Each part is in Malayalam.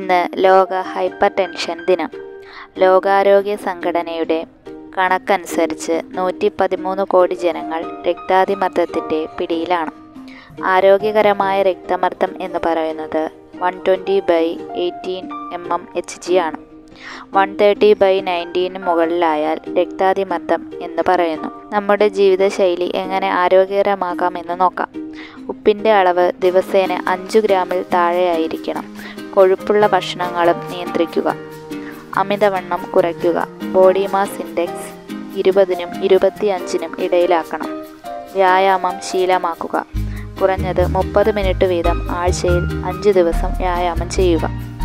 ഇന്ന് ലോക ഹൈപ്പർ ടെൻഷൻ ദിനം ലോകാരോഗ്യ സംഘടനയുടെ കണക്കനുസരിച്ച് നൂറ്റി പതിമൂന്ന് കോടി ജനങ്ങൾ രക്താതിമർദ്ദത്തിൻ്റെ പിടിയിലാണ് ആരോഗ്യകരമായ രക്തമർദ്ദം എന്ന് പറയുന്നത് one twenty by eighteen M M H G ആണ് വൺ തേർട്ടി ബൈ നയൻറ്റീന് മുകളിലായാൽ രക്താതിമർദ്ദം എന്ന് പറയുന്നു നമ്മുടെ ജീവിതശൈലി എങ്ങനെ ആരോഗ്യകരമാകാമെന്ന് നോക്കാം ഉപ്പിൻ്റെ അളവ് ദിവസേന അഞ്ച് ഗ്രാമിൽ താഴെയായിരിക്കണം കൊഴുപ്പുള്ള ഭക്ഷണങ്ങളും നിയന്ത്രിക്കുക അമിതവണ്ണം കുറയ്ക്കുക ബോഡി മാസ് ഇൻഡെക്സ് ഇരുപതിനും ഇരുപത്തിയഞ്ചിനും ഇടയിലാക്കണം വ്യായാമം ശീലമാക്കുക കുറഞ്ഞത് മുപ്പത് മിനിറ്റ് വീതം ആഴ്ചയിൽ അഞ്ച് ദിവസം വ്യായാമം ചെയ്യുക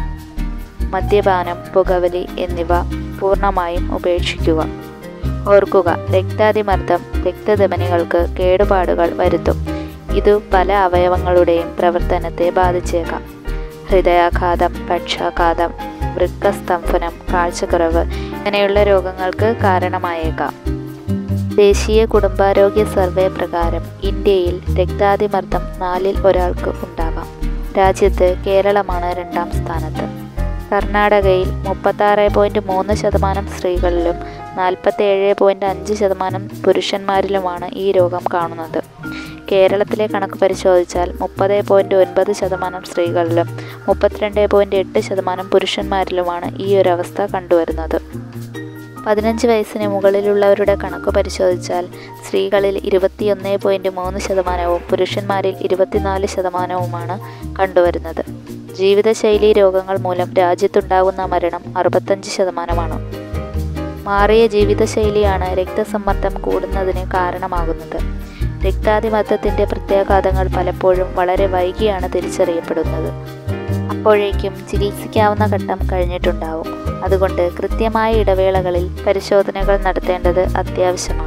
മദ്യപാനം പുകവലി എന്നിവ പൂർണ്ണമായും ഉപേക്ഷിക്കുക ഓർക്കുക രക്താതിമർദ്ദം രക്തധമനികൾക്ക് കേടുപാടുകൾ വരുത്തും ഇത് പല അവയവങ്ങളുടെയും പ്രവർത്തനത്തെ ബാധിച്ചേക്കാം ഹൃദയാഘാതം പക്ഷാഘാതം വൃക്കസ്തംഭനം കാഴ്ചക്കുറവ് ഇങ്ങനെയുള്ള രോഗങ്ങൾക്ക് കാരണമായേക്കാം ദേശീയ കുടുംബാരോഗ്യ സർവേ പ്രകാരം ഇന്ത്യയിൽ രക്താതിമർദ്ദം നാലിൽ ഒരാൾക്ക് ഉണ്ടാകാം രാജ്യത്ത് കേരളമാണ് രണ്ടാം സ്ഥാനത്ത് കർണാടകയിൽ മുപ്പത്താറ് പോയിൻറ്റ് മൂന്ന് ശതമാനം സ്ത്രീകളിലും നാൽപ്പത്തേഴ് പോയിൻറ്റ് അഞ്ച് ശതമാനം പുരുഷന്മാരിലുമാണ് ഈ രോഗം കാണുന്നത് കേരളത്തിലെ കണക്ക് പരിശോധിച്ചാൽ മുപ്പത് പോയിൻറ്റ് ഒൻപത് ശതമാനം സ്ത്രീകളിലും മുപ്പത്തിരണ്ട് പോയിൻറ്റ് എട്ട് ശതമാനം പുരുഷന്മാരിലുമാണ് ഈ ഒരു അവസ്ഥ കണ്ടുവരുന്നത് പതിനഞ്ച് വയസ്സിന് മുകളിലുള്ളവരുടെ കണക്ക് പരിശോധിച്ചാൽ സ്ത്രീകളിൽ ഇരുപത്തിയൊന്ന് പോയിൻറ്റ് മൂന്ന് ശതമാനവും പുരുഷന്മാരിൽ ഇരുപത്തിനാല് ശതമാനവുമാണ് കണ്ടുവരുന്നത് ജീവിതശൈലീ രോഗങ്ങൾ മൂലം രാജ്യത്തുണ്ടാകുന്ന മരണം അറുപത്തഞ്ച് ശതമാനമാണ് മാറിയ ജീവിതശൈലിയാണ് രക്തസമ്മർദ്ദം കൂടുന്നതിന് കാരണമാകുന്നത് രക്താതിമർദ്ദത്തിൻ്റെ പ്രത്യാഘാതങ്ങൾ പലപ്പോഴും വളരെ വൈകിയാണ് തിരിച്ചറിയപ്പെടുന്നത് അപ്പോഴേക്കും ചികിത്സിക്കാവുന്ന ഘട്ടം കഴിഞ്ഞിട്ടുണ്ടാവും അതുകൊണ്ട് കൃത്യമായ ഇടവേളകളിൽ പരിശോധനകൾ നടത്തേണ്ടത് അത്യാവശ്യമാണ്